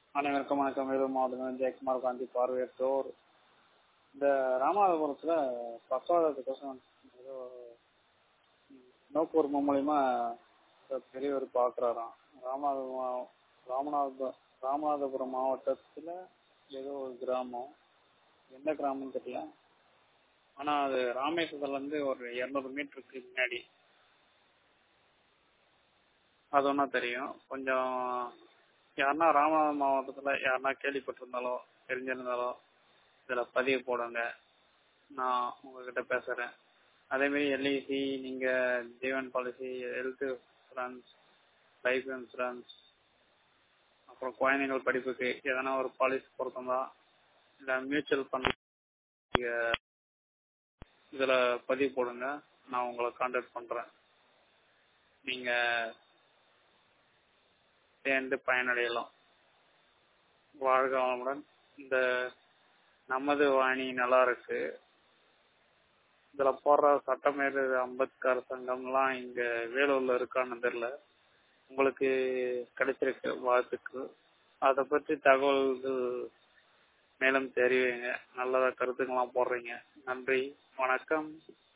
அனைவருக்கும் வணக்கம் வேலூர் மாவட்டம் ஜெயக்குமார் காந்தி பார்வையற்றோர் இந்த ராமநாதபுரத்தில் பக்கவாதத்துக்கோசம் ஏதோ நோக்குவரத்து மூலியமா பெரியவர் பார்க்குறாராம் ராமநாதபுரம் ராமநாத ராமநாதபுரம் மாவட்டத்தில் ஏதோ ஒரு கிராமம் எந்த கிராமம்னு தெரியல ஆனால் அது ராமேஸ்வரத்துலேருந்து ஒரு இரநூறு மீட்டருக்கு முன்னாடி அது ஒன்றா தெரியும் கொஞ்சம் யாருன்னா ராமநாதபுரம் மாவட்டத்தில் யாருன்னா கேள்விப்பட்டிருந்தாலோ தெரிஞ்சிருந்தாலோ இதில் பதிவு போடுங்க நான் உங்ககிட்ட பேசுகிறேன் அதேமாரி எல்ஐசி நீங்கள் Jeevan policy health insurance life insurance அப்புறம் குழந்தைங்கள் படிப்புக்கு எதனா ஒரு பாலிசி பொருத்தந்தா இல்லை மியூச்சுவல் ஃபண்ட் இதில் பதிவு போடுங்க நான் உங்களை கான்டாக்ட் பண்ணுறேன் நீங்கள் சேர்ந்து பயனடையலாம் வாழ்க வளமுடன் இந்த நமது வாணி நல்லா இருக்கு இதில் போடுற சட்டமேறு அம்பேத்கர் சங்கம்லாம் இங்கே வேலூரில் இருக்கான்னு தெரில உங்களுக்கு கிடைச்சிருக்கு வாழ்த்துக்கள் அதை பற்றி தகவல்கள் மேலும் தெரிவிங்க நல்லதாக கருத்துக்கள்லாம் போடுறீங்க நன்றி வணக்கம்